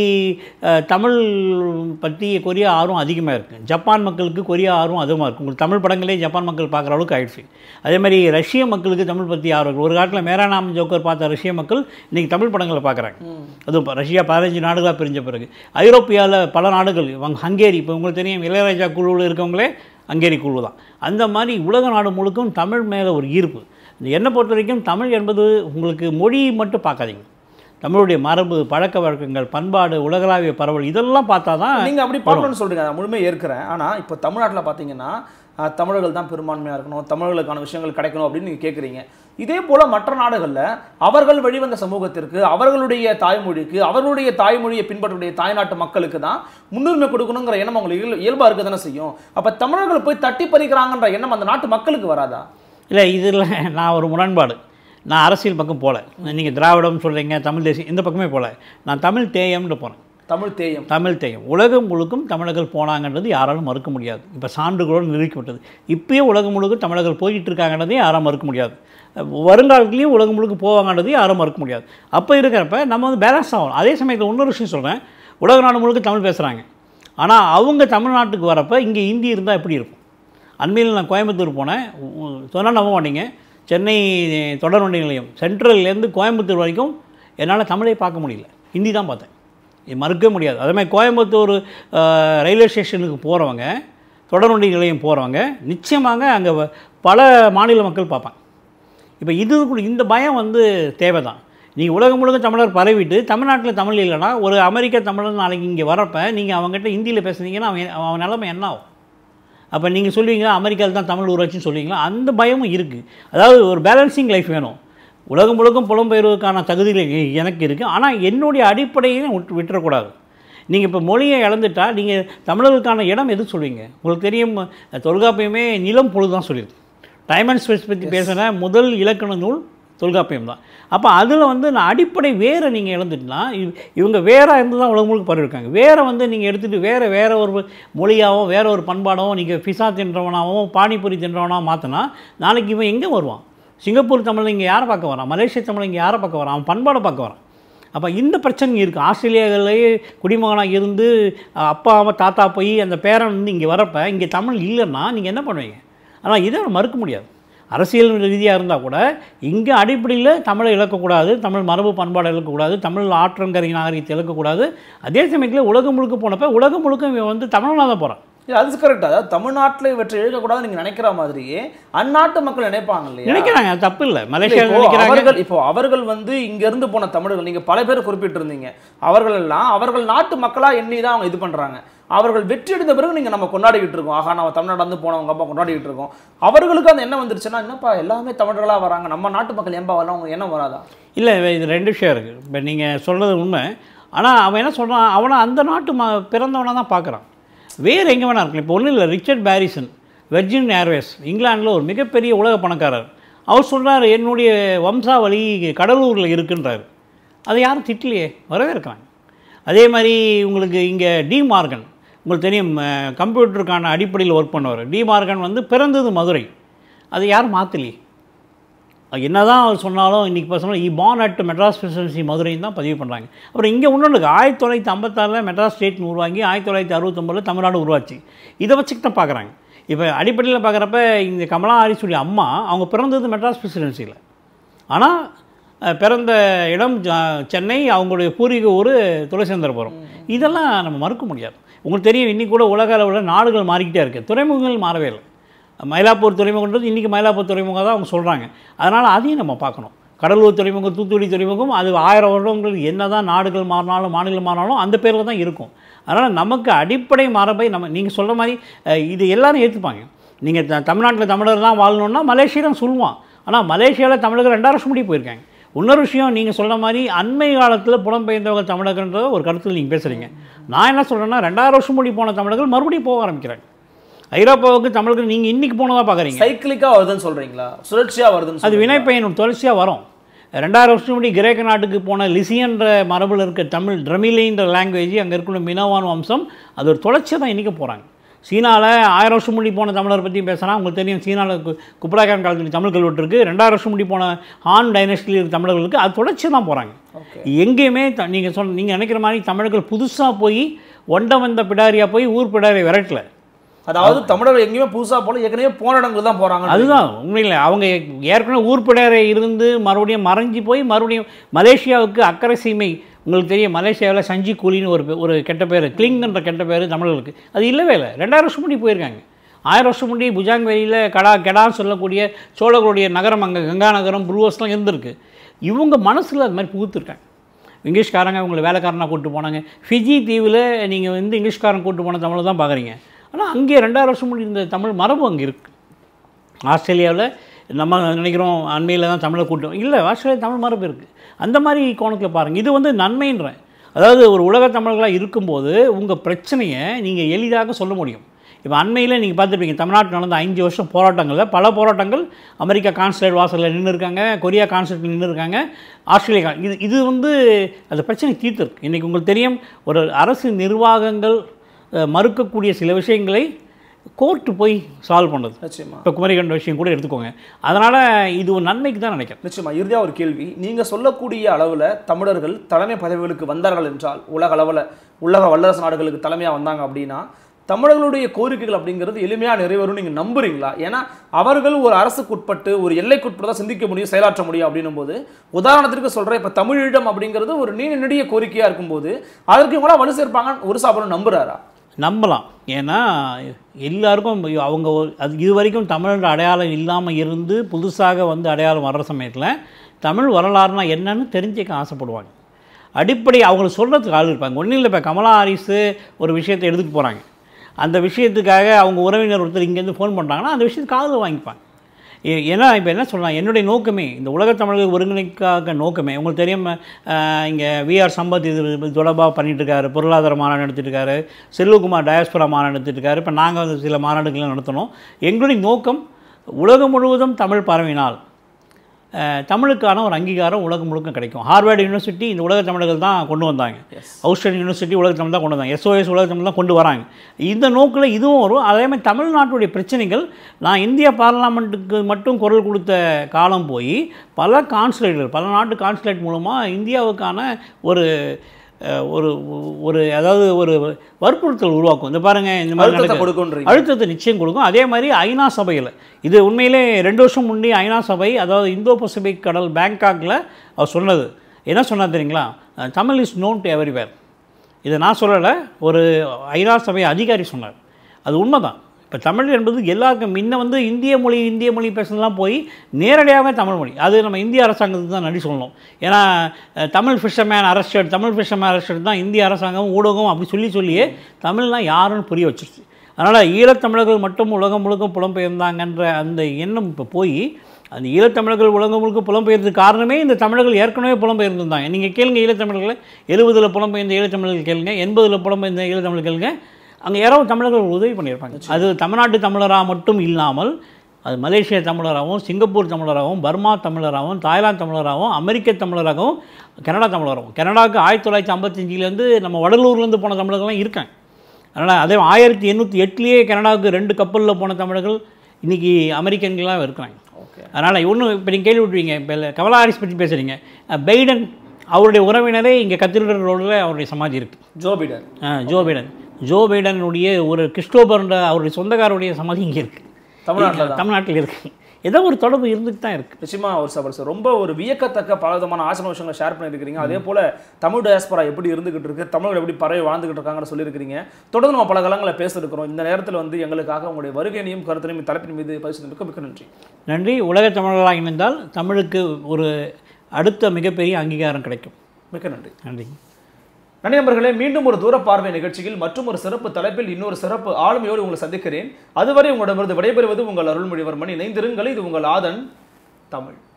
S1: தமிழ் பற்றி கொரியா ஆர்வம் அதிகமாக இருக்குது ஜப்பான் மக்களுக்கு கொரியா ஆர்வம் அதிகமாக இருக்குது உங்களுக்கு தமிழ் படங்களே ஜப்பான் மக்கள் பார்க்குற அளவுக்கு ஆயிடுச்சு அதே மாதிரி ரஷ்ய மக்களுக்கு தமிழ் பற்றி ஆர்வம் இருக்கு. ஒரு காலத்தில் மேரானாம் ஜோக்கர் பார்த்த ரஷ்ய மக்கள் இன்றைக்கி தமிழ் படங்களை பார்க்குறாங்க அதுவும் இப்போ ரஷ்யா பதினஞ்சு நாடுகளாக பிரிஞ்ச பிறகு ஐரோப்பியாவில் பல நாடுகள் இவங்க ஹங்கேரி இப்போ உங்களுக்கு தெரியும் இளையராஜா குழுவில் இருக்கவங்களே ஹங்கேரி குழு தான் அந்த மாதிரி உலக நாடு முழுக்கும் தமிழ் மேலே ஒரு ஈர்ப்பு இந்த என்னை பொறுத்த வரைக்கும் தமிழ் என்பது உங்களுக்கு மொழி மட்டும் பார்க்காதீங்க தமிழுடைய மரபு பழக்க வழக்கங்கள் பண்பாடு உலகளாவிய பரவல் இதெல்லாம் பார்த்தா தான்
S2: நீங்க அப்படி பார்க்கணும்னு சொல்றீங்க நான் முழுமையாக ஏற்கிறேன் ஆனா இப்போ தமிழ்நாட்டில் பார்த்தீங்கன்னா அஹ், தமிழர்கள் தான் பெரும்பான்மையா இருக்கணும் தமிழர்களுக்கான விஷயங்கள் கிடைக்கணும் அப்படின்னு நீங்க கேட்குறீங்க இதே போல மற்ற நாடுகள்ல அவர்கள் வெளிவந்த சமூகத்திற்கு அவர்களுடைய தாய்மொழிக்கு அவர்களுடைய தாய்மொழியை பின்பற்றக்கூடிய தாய்நாட்டு மக்களுக்கு தான் முன்னுரிமை கொடுக்கணுங்கிற எண்ணம் அவங்களுக்கு இயல்- இயல்பா இருக்க தானே செய்யும் அப்ப தமிழர்கள் போய் தட்டி பறிக்கிறாங்கன்ற எண்ணம் அந்த நாட்டு மக்களுக்கு வராதா
S1: இல்லை இதில் நான் ஒரு முரண்பாடு நான் அரசியல் பக்கம் போகல நீங்கள் திராவிடம் சொல்கிறீங்க தமிழ் தேசியம் இந்த பக்கமே போகல நான் தமிழ் தேயம்னு போகிறேன்
S2: தமிழ் தேயம்
S1: தமிழ் தேயம் உலகம் முழுக்கும் தமிழர்கள் போனாங்கன்றது யாராலும் மறுக்க முடியாது இப்போ சான்றுகளோடு நிரூபிக்கப்பட்டது இப்பயே உலகம் முழுக்க தமிழர்கள் போய்கிட்டு இருக்காங்கன்றதை யாரும் மறுக்க முடியாது வருங்காலத்துலேயும் உலகம் முழுக்க போவாங்கன்றதையும் யாரும் மறுக்க முடியாது அப்போ இருக்கிறப்ப நம்ம வந்து பேலன்ஸ் ஆகணும் அதே சமயத்தில் இன்னொரு விஷயம் சொல்கிறேன் உலக நாடு முழுக்க தமிழ் பேசுகிறாங்க ஆனால் அவங்க தமிழ்நாட்டுக்கு வரப்போ இங்கே ஹிந்தி இருந்தால் எப்படி இருக்கும் அண்மையில் நான் கோயம்புத்தூர் போனேன் சொன்னால் நம்ப மாட்டீங்க சென்னை தொடர் வண்டி நிலையம் சென்ட்ரல்லேருந்து கோயம்புத்தூர் வரைக்கும் என்னால் தமிழை பார்க்க முடியல ஹிந்தி தான் பார்த்தேன் இது மறுக்கவே முடியாது அதே மாதிரி கோயம்புத்தூர் அஹ், ரயில்வே ஸ்டேஷனுக்கு போகிறவங்க தொடர் வண்டி நிலையம் போகிறவங்க நிச்சயமாக அங்கே பல மாநில மக்கள் பார்ப்பாங்க இப்போ இது கூட இந்த பயம் வந்து தேவை தான் நீங்கள் உலகம் முழுக்க தமிழர் பரவிட்டு தமிழ்நாட்டில் தமிழ் இல்லைன்னா ஒரு அமெரிக்க தமிழர் நாளைக்கு இங்கே வரப்ப நீங்கள் அவங்ககிட்ட ஹிந்தியில் பேசுனீங்கன்னா அவன் அவன் நிலைமை என்ன ஆகும் அப்போ நீங்கள் சொல்லுவீங்க அமெரிக்காவில் தான் தமிழ் உருவாச்சுன்னு சொல்லுவீங்களா அந்த பயமும் இருக்குது அதாவது ஒரு பேலன்சிங் லைஃப் வேணும் உலகம் முழுக்கும் புலம்பெயர்வதற்கான தகுதிகள் எ- எனக்கு இருக்குது ஆனால் என்னுடைய அடிப்படையையும் விட்டு விட்டுறக்கூடாது நீங்கள் இப்போ மொழியை இழந்துட்டா நீங்கள் தமிழர்களுக்கான இடம் எது சொல்வீங்க உங்களுக்கு தெரியும் அஹ், தொல்காப்பியமே நிலம் பொழுது தான் சொல்லியிருக்கு டைம் அண்ட் ஸ்பேஸ் பற்றி பேசுகிற முதல் இலக்கண நூல் தொல்காப்பியம் தான் அப்போ அதில் வந்து நான் அடிப்படை வேரை நீங்கள் இழந்துட்டுனா இவ- இவங்க வேறாக இருந்து தான் உலகம் முழுக்க பரவிருக்காங்க வேற வந்து நீங்கள் எடுத்துகிட்டு வேறு வேற ஒரு மொழியாவோ வேற ஒரு பண்பாடாவோ நீங்கள் பிசா தின்றவனாவோ பானிபூரி தின்றவனாவோ மாற்றினா நாளைக்கு இவன் எங்கே வருவான் சிங்கப்பூர் தமிழ் இங்கே யாரை பார்க்க வரான் மலேசிய தமிழ் இங்கே யாரை பார்க்க வரான் அவன் பண்பாடை பார்க்க வரான் அப்போ இந்த பிரச்சனை இருக்குது ஆஸ்திரேலியாவிலேயே குடிமகனாக இருந்து அஹ், அப்பா அம்மா தாத்தா போய் அந்த பேரன் வந்து இங்கே வரப்ப இங்கே தமிழ் இல்லைன்னா நீங்கள் என்ன பண்ணுவீங்க ஆனால் இதை மறுக்க முடியாது அரசியல் ரீதியாக இருந்தால் கூட இங்கே அடிப்படையில் தமிழை இழக்கக்கூடாது தமிழ் மரபு பண்பாடை இழக்கக்கூடாது தமிழ் ஆற்றங்கரை நாகரிகத்தை இழக்கக்கூடாது அதே சமயத்தில் உலகம் முழுக்க போனப்போ உலகம் முழுக்க இவன் வந்து தமிழ்நாடு தான் போகிறான்
S2: இல்ல, அது கரெக்ட் அதாவது தமிழ்நாட்டில் இவற்றை எழுதக்கூடாது நீங்க நினைக்கிற மாதிரியே அந்நாட்டு மக்கள் நினைப்பாங்க இல்லையா
S1: நினைக்கிறாங்க அது தப்பு இல்லை
S2: இல்ல,
S1: மலேசியா
S2: இப்போ
S1: நினைக்கிறாங்க
S2: அவர்கள் இப்போ அவர்கள் வந்து இங்க இருந்து போன தமிழர்கள் நீங்க பல பேர் குறிப்பிட்டிருந்தீங்க அவர்கள் எல்லாம் அவர்கள் நாட்டு மக்களா எண்ணி தான் அவங்க இது பண்றாங்க அவர்கள் வெற்றி அடைந்த பிறகு நீங்க நம்ம கொண்டாடிக்கிட்டு இருக்கோம் ஆகா நம்ம தமிழ்நாடு வந்து போனவங்க அப்பா கொண்டாடிக்கிட்டு இருக்கோம் அவர்களுக்கு அந்த எண்ணம் வந்துருச்சுன்னா என்னப்பா எல்லாமே தமிழர்களா வராங்க நம்ம நாட்டு மக்கள் ஏன்பா வரலாம் அவங்க எண்ணம் வராதா
S1: இல்லை இது ரெண்டு விஷயம் இருக்குது இப்போ நீங்கள் சொல்கிறது உண்மை ஆனால் அவன் என்ன சொல்கிறான் அவனை அந்த நாட்டு ம பிறந்தவனை தான் பார்க்குறான் வேறு எங்கே வேணா இருக்கலாம் இப்போ ஒன்றும் இல்லை ரிச்சர்ட் பேரிசன் வெர்ஜின் ஏர்வேஸ் இங்கிலாந்தில் ஒரு மிகப்பெரிய உலக பணக்காரர் அவர் சொல்றாரு என்னுடைய வம்சாவளி கடலூரில் இருக்குன்றாரு அதை யாரும் திட்டலையே வரவே இருக்காங்க அதே மாதிரி உங்களுக்கு இங்கே டி மார்கன் உங்களுக்கு தெரியும் அஹ், கம்ப்யூட்டருக்கான அடிப்படையில் ஒர்க் பண்ணவர் டி மார்கன் வந்து பிறந்தது மதுரை அதை யாரும் மாற்றலையே என்னதான் அவர் சொன்னாலும் இன்றைக்கி பசங்க இ பார்ன் அட் மெட்ராஸ் பிரசிடென்சி மதுரைன்னு தான் பதிவு பண்ணுறாங்க அப்புறம் இங்கே ஒன்று இருக்கு ஆயிரத்தி தொள்ளாயிரத்தி ஐம்பத்தாறில் மெட்ராஸ் ஸ்டேட்னு உருவாங்கி ஆயிரத்தி தொள்ளாயிரத்தி அறுபத்தொம்பதில் தமிழ்நாடு உருவாச்சு இதை வச்சுக்கிட்டு தான் பார்க்குறாங்க இப்போ அடிப்படையில் பார்க்குறப்ப இந்த கமலா ஹாரிஸுடைய அம்மா அவங்க பிறந்தது மெட்ராஸ் பிரசிடென்சியில் ஆனால் அஹ், பிறந்த இடம் ஜ- சென்னை அவங்களுடைய பூர்வீக ஊர் துளசேந்திரபுரம் இதெல்லாம் நம்ம மறுக்க முடியாது உங்களுக்கு தெரியும் இன்னைக்கு கூட உலக அளவில் நாடுகள் மாறிக்கிட்டே இருக்குது துறைமுகங்கள் மாறவே இல்லை மயிலாப்பூர் துறைமுகன்றது இன்றைக்கி மயிலாப்பூர் துறைமுகம் தான் அவங்க சொல்கிறாங்க அதனால் அதையும் நம்ம பார்க்கணும் கடலூர் துறைமுகம் தூத்துக்குடி துறைமுகம் அது ஆயிரம் வருடங்கள் என்ன தான் நாடுகள் மாறினாலும் மாநிலம் மாறினாலும் அந்த பேரில் தான் இருக்கும் அதனால் நமக்கு அடிப்படை மரபை நம்ம நீங்கள் சொல்கிற மாதிரி அஹ், இது எல்லாரும் ஏற்றுப்பாங்க நீங்கள் த தமிழ்நாட்டில் தமிழர் தான் வாழணுன்னா மலேசியா தான் சொல்லுவான் ஆனால் மலேசியாவில் தமிழர்கள் ரெண்டாயிரம் வருஷம் முடி போயிருக்காங்க இன்னொரு விஷயம் நீங்கள் சொல்கிற மாதிரி அண்மை காலத்தில் புலம்பெயர்ந்தவங்க தமிழகன்ற ஒரு கருத்தில் நீங்கள் பேசுகிறீங்க நான் என்ன சொல்கிறேன்னா ரெண்டாயிரம் வருஷம் முடி போன தமிழர்கள் மறுபடியும் போக ஆரம்பிக்கிறாங்க ஐரோப்பாவுக்கு தமிழர்கள் நீங்கள் இன்றைக்கி போனதாக பார்க்குறீங்க
S2: சைக்கிளிக்கா வருதுன்னு சொல்றீங்களா சுழற்சியா வருதுன்னு
S1: அது
S2: சொல்றீங்களா?
S1: வினைப்பயன் தொடர்ச்சியாக வரும் ரெண்டாயிரம் வருஷம் முன்னாடி கிரேக்க நாட்டுக்கு போன லிசியன்ற மரபில் இருக்க தமிழ் ட்ரமிலின்ற லாங்குவேஜ் அங்கே இருக்கிற மினோவான் வம்சம் அது ஒரு தொடர்ச்சியாக தான் இன்றைக்கி போகிறாங்க சீனாவில் ஆயிரம் வருஷம் முன்னாடி போன தமிழர் பற்றி பேசுனா உங்களுக்கு தெரியும் சீனாவில் குப்ராகான் காலத்தில் தமிழ் கல்வெட்டு இருக்குது ரெண்டாயிரம் வருஷம் முன்னாடி போன ஹான் டைனஸ்டியில் இருக்க தமிழர்களுக்கு அது தொடர்ச்சியாக தான் போகிறாங்க
S2: Okay.
S1: எங்கேயுமே த நீங்கள் சொன்ன நீங்கள் நினைக்கிற மாதிரி தமிழர்கள் புதுசாக போய் ஒண்ட வந்த பிடாரியா போய் ஊர் பிடாரியை விரட்டல
S2: அதாவது தமிழர்கள் எங்கேயுமே புதுசா போல ஏற்கனவே போன இடங்களுக்கு தான் போறாங்க
S1: அதுதான் உண்மையில் அவங்க ஏற்கனவே ஊர்பிடாரை இருந்து மறுபடியும் மறைஞ்சு போய் மறுபடியும் மலேசியாவுக்கு அக்கறை சீமை உங்களுக்கு தெரியும் மலேசியாவில் சஞ்சி கூலின்னு ஒரு பே- ஒரு கெட்ட பேர் கிளிங்ன்ற கெட்ட பேர் தமிழர்களுக்கு அது இல்லவே இல்லை ரெண்டாயிரம் வருஷம் முன்னாடி போயிருக்காங்க ஆயிரம் வருஷம் முன்னாடி புஜாங்வேலியில் கடா கெடான்னு சொல்லக்கூடிய சோழர்களுடைய நகரம் அங்கே கங்கா நகரம் புருவஸ்லாம் இருந்திருக்கு இவங்க மனசில் அது மாதிரி புகுத்துருக்காங்க இங்கிலீஷ்காரங்க அவங்களை வேலைக்காரனாக கூப்பிட்டு போனாங்க ஃபிஜி தீவில் நீங்கள் வந்து இங்கிலீஷ்காரன் கூப்பிட்டு போன தமிழை தான் பார்க்குறீங்க ஆனால் அங்கே ரெண்டாயிரம் வருஷம் முன்னாடி இருந்த தமிழ் மரபு அங்கே இருக்குது ஆஸ்திரேலியாவில் நம்ம நினைக்கிறோம் அண்மையில் தான் தமிழை கூட்டம் இல்லை ஆஸ்திரேலியா தமிழ் மரபு இருக்குது அந்த மாதிரி கோணத்தில் பாருங்கள் இது வந்து நன்மைன்றேன் அதாவது ஒரு உலக தமிழர்களாக இருக்கும்போது உங்கள் பிரச்சனையை நீங்கள் எளிதாக சொல்ல முடியும் இப்போ அண்மையில் நீங்கள் பார்த்துருப்பீங்க தமிழ்நாட்டில் நடந்த அஞ்சு வருஷம் போராட்டங்களில் பல போராட்டங்கள் அமெரிக்கா கான்சுலேட் வாசலில் நின்று இருக்காங்க கொரியா கான்சுலேட் நின்று இருக்காங்க ஆஸ்திரேலியா con- இது இது வந்து அந்த பிரச்சனை தீர்த்துருக்கு இன்றைக்கி உங்களுக்கு தெரியும் ஒரு அரசு நிர்வாகங்கள் அஹ், மறுக்கக்கூடிய சில விஷயங்களை கோர்ட்டு போய் சால்வ் பண்ணுறது
S2: நிச்சயமா
S1: இப்போ குமரிகண்ட விஷயம் கூட எடுத்துக்கோங்க அதனால் இது ஒரு நன்மைக்கு தான் நினைக்கிறேன்
S2: நிச்சயமா இறுதியா ஒரு கேள்வி நீங்க சொல்லக்கூடிய அளவுல தமிழர்கள் தலைமை பதவிகளுக்கு வந்தார்கள் என்றால் உலக அளவுல உலக வல்லரசு நாடுகளுக்கு தலைமையா வந்தாங்க அப்படின்னா தமிழர்களுடைய கோரிக்கைகள் அப்படிங்கிறது எளிமையா நிறைவேறும் நீங்க நம்புறீங்களா ஏன்னா அவர்கள் ஒரு அரசுக்கு உட்பட்டு ஒரு எல்லைக்குட்பட்டு தான் சிந்திக்க முடியும் செயலாற்ற முடியும் அப்படின்னும் போது உதாரணத்திற்கு சொல்றேன் இப்ப தமிழீழம் அப்படிங்கிறது ஒரு நீண்ட நெடிய கோரிக்கையா இருக்கும்போது அதற்கு இவங்களா வலு சேர்ப்பாங்க ஒரு சாப்பிடும் நம்புறாரா
S1: நம்பலாம் ஏன்னா எல்லாருக்கும் அவங்க ஒரு- அது இது வரைக்கும் தமிழோட அடையாளம் இல்லாமல் இருந்து புதுசாக வந்து அடையாளம் வர்ற சமயத்தில் தமிழ் வரலாறுனா என்னன்னு தெரிஞ்சுக்க ஆசைப்படுவாங்க அடிப்படை அவங்க சொல்கிறதுக்கு ஆள் இருப்பாங்க ஒன்றும் இல்லை இப்போ கமலா ஹாரிஸு ஒரு விஷயத்தை எடுத்துகிட்டு போகிறாங்க அந்த விஷயத்துக்காக அவங்க உறவினர் ஒருத்தர் இங்கேருந்து ஃபோன் பண்ணுறாங்கன்னா அந்த விஷயத்தை காதில் வாங்கிப்பாங்க ஏ- ஏன்னா இப்போ என்ன சொல்லலாம் என்னுடைய நோக்கமே இந்த உலகத் தமிழர்கள் ஒருங்கிணைக்காக நோக்கமே உங்களுக்கு தெரியும் இங்கே விஆர் சம்பத் இது இது தொடர்பாக பண்ணிட்டு இருக்காரு பொருளாதார மாநாடு நடத்திட்டு இருக்காரு செல்வகுமார் டயஸ்பரா மாநாடு நடத்திட்டு இருக்காரு இப்போ நாங்கள் வந்து சில மாநாடுகளை நடத்தினோம் எங்களுடைய நோக்கம் உலகம் முழுவதும் தமிழ் பரவினால் அஹ், தமிழுக்கான ஒரு அங்கீகாரம் உலகம் முழுக்க கிடைக்கும் ஹார்வர்டு யூனிவர்சிட்டி இந்த உலக தமிழர்கள் தான் கொண்டு வந்தாங்க ஆஸ்திரேலியன் யூனிவர்சிட்டி உலக தமிழ் தான் கொண்டு வந்தாங்க எஸ்ஓஎஸ் உலக தமிழ் தான் கொண்டு வராங்க இந்த நோக்கில் இதுவும் வரும் அதே மாதிரி தமிழ்நாட்டுடைய பிரச்சனைகள் நான் இந்திய பார்லிமெண்ட்டுக்கு மட்டும் குரல் கொடுத்த காலம் போய் பல கான்சுலேட்டுகள் பல நாட்டு கான்சுலேட் மூலமாக இந்தியாவுக்கான ஒரு அஹ், ஒரு ஒரு அதாவது ஒரு வற்புறுத்தல் உருவாக்கும் இந்த பாருங்கள் இந்த மாதிரி
S2: அழுத்தத்தை
S1: நடக்குது.
S2: கொடுக்குன்றீங்க
S1: அழுத்தத்தை நிச்சயம் கொடுக்கும் அதே மாதிரி ஐநா சபையில் இது உண்மையிலே ரெண்டு வருஷம் முன்னே ஐநா சபை அதாவது இந்தோ பசிபிக் கடல் பேங்காக்கில் அவர் சொன்னது என்ன சொன்னார் தெரியுங்களா uh, Tamil is known to everywhere இதை நான் சொல்லலை ஒரு ஐநா சபை அதிகாரி சொன்னார் அது உண்மைதான் இப்போ தமிழ் என்பது எல்லாருக்கும் முன்ன வந்து இந்திய மொழி இந்திய மொழி பேசுனதுலாம் போய் நேரடியாக தமிழ் மொழி அது நம்ம இந்திய அரசாங்கத்துக்கு தான் நன்றி சொல்லணும் ஏன்னா uh, Tamil fisherman arrested Tamil fisherman arrested தான் இந்திய அரசாங்கம் ஊடகம் அப்படி சொல்லி சொல்லியே தமிழ்லாம் யாருன்னு புரிய வச்சிருச்சு அதனால் ஈழத்தமிழர்கள் மட்டும் உலகம் முழுக்க புலம்பெயர்ந்தாங்கன்ற அந்த எண்ணம் இப்போ போய் அந்த ஈழத்தமிழர்கள் உலகம் முழுக்க புலம்பெயர்ந்ததுக்கு காரணமே இந்த தமிழர்கள் ஏற்கனவே புலம்பெயர்ந்திருந்தாங்க நீங்கள் கேளுங்க ஈழத்தமிழர்களை எழுபதில் புலம்பெயர்ந்த ஈழத்தமிழர்கள் கேளுங்க எண்பதில் புலம்பெயர்ந்த ஈழத்தமிழர்கள் கேளுங்க அங்கே யாரோ தமிழர்கள் உதவி பண்ணியிருப்பாங்க அது தமிழ்நாட்டு தமிழராக மட்டும் இல்லாமல் அது மலேசிய தமிழராகவும் சிங்கப்பூர் தமிழராகவும் பர்மா தமிழராகவும் தாய்லாந்து தமிழராகவும் அமெரிக்க தமிழராகவும் கனடா தமிழராகவும் கனடாவுக்கு ஆயிரத்தி தொள்ளாயிரத்தி ஐம்பத்தஞ்சிலேருந்து நம்ம வடலூர்லேருந்து போன தமிழர்கள்லாம் இருக்காங்க அதனால் அதே ஆயிரத்தி எண்ணூற்றி எட்டுலேயே கனடாவுக்கு ரெண்டு கப்பலில் போன தமிழர்கள் இன்றைக்கி அமெரிக்கன்களாக இருக்கிறாங்க
S2: ஓகே
S1: அதனால் ஒன்றும் இப்போ நீங்கள் கேள்விப்பட்டீங்க இப்போ கமலா ஹாரிஸ் பற்றி பேசுகிறீங்க பைடன் அவருடைய உறவினரே இங்கே கத்தீட்ரல் ரோடில் அவருடைய சமாதி இருக்குது
S2: Joe Biden
S1: Joe Biden Joe பைடனுடைய ஒரு கிறிஸ்டோபர்ன்ற அவருடைய சொந்தக்காரருடைய சமாதி இங்கே இருக்குது
S2: தமிழ்நாட்டில் தான்
S1: தமிழ்நாட்டில் இருக்குது ஏதோ ஒரு தொடர்பு இருந்துட்டு தான் இருக்குது
S2: நிச்சயமா ஒரு சபர் சார் ரொம்ப ஒரு வியக்கத்தக்க பல விதமான ஆசன விஷயங்களை ஷேர் பண்ணியிருக்கிறீங்க அதே போல தமிழ் டயாஸ்பரா எப்படி இருந்துகிட்டு இருக்கு தமிழ் எப்படி பறவை வாழ்ந்துகிட்டு இருக்காங்கன்னு சொல்லியிருக்கிறீங்க தொடர்ந்து நம்ம பல காலங்களை பேசிருக்கிறோம் இந்த நேரத்தில் வந்து எங்களுக்காக உங்களுடைய வருகையினையும் கருத்தினையும் தலைப்பின் மீது பதிவு மிக்க நன்றி
S1: நன்றி உலக தமிழர்களாக இணைந்தால் தமிழுக்கு ஒரு அடுத்த மிகப்பெரிய அங்கீகாரம் கிடைக்கும்
S2: மிக்க நன்றி
S1: நன்றி
S2: நன்றி நண்பர்களே மீண்டும் ஒரு தூர பார்வை நிகழ்ச்சியில் மற்றும் ஒரு சிறப்பு தலைப்பில் இன்னொரு சிறப்பு ஆளுமையோடு உங்களை சந்திக்கிறேன் அதுவரை உங்களிடமிருந்து விடைபெறுவது உங்கள் அருள்மொழிவர்மன் இணைந்திருங்கள் இது உங்கள் ஆதன் தமிழ்